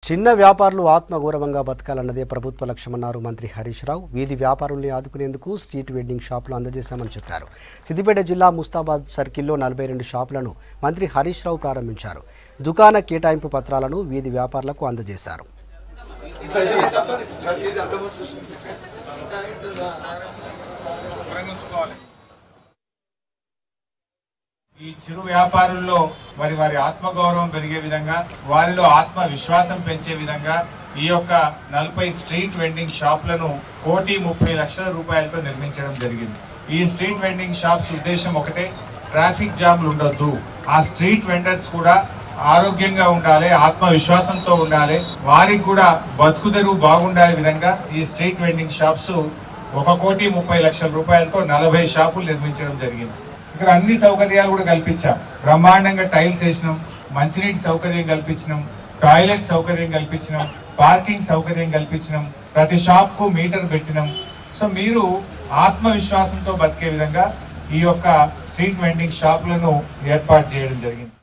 చిన్న వ్యాపారులు ఆత్మగౌరవంగా బతకాలన్నదే ప్రభుత్వ లక్ష్యమన్నారు మంత్రి హరీష్ రావు వీధి వ్యాపారుల్ని ఆదుకునేందుకు స్ట్రీట్ వెడ్డింగ్ షాపులు అందజేశామని చెప్పారు సిద్దిపేట జిల్లా ముస్తాబాద్ సర్కిల్లో నలభై రెండు షాపులను మంత్రి హరీష్ రావు ప్రారంభించారు దుకాణ కేటాయింపు పత్రాలను వీధి వ్యాపారులకు అందజేశారు ఈ చిరు వ్యాపారుల్లో మరి వారి ఆత్మగౌరవం పెరిగే విధంగా వారిలో ఆత్మ విశ్వాసం పెంచే విధంగా ఈ యొక్క నలభై స్ట్రీట్ వెండింగ్ షాప్లను కోటి ముప్పై లక్షల రూపాయలతో నిర్మించడం జరిగింది ఈ స్ట్రీట్ వెండింగ్ షాప్స్ ఉద్దేశం ఒకటే ట్రాఫిక్ జామ్లు ఉండొద్దు ఆ స్ట్రీట్ వెండర్స్ కూడా ఆరోగ్యంగా ఉండాలి ఆత్మవిశ్వాసంతో ఉండాలి వారికి కూడా బతుకు తెరువు బాగుండాలి విధంగా ఈ స్ట్రీట్ వెండింగ్ షాప్స్ ఒక కోటి ముప్పై లక్షల రూపాయలతో నలభై షాపులు నిర్మించడం జరిగింది ఇక్కడ అన్ని సౌకర్యాలు కూడా కల్పించాం బ్రహ్మాండంగా టైల్స్ వేసినాం మంచినీటి సౌకర్యం కల్పించినాం టాయిలెట్ సౌకర్యం కల్పించినాం పార్కింగ్ సౌకర్యం కల్పించినాం ప్రతి షాప్ కు మీటర్ పెట్టినాం సో మీరు ఆత్మవిశ్వాసంతో బతికే విధంగా ఈ యొక్క స్ట్రీట్ వెండింగ్ షాపులను ఏర్పాటు చేయడం జరిగింది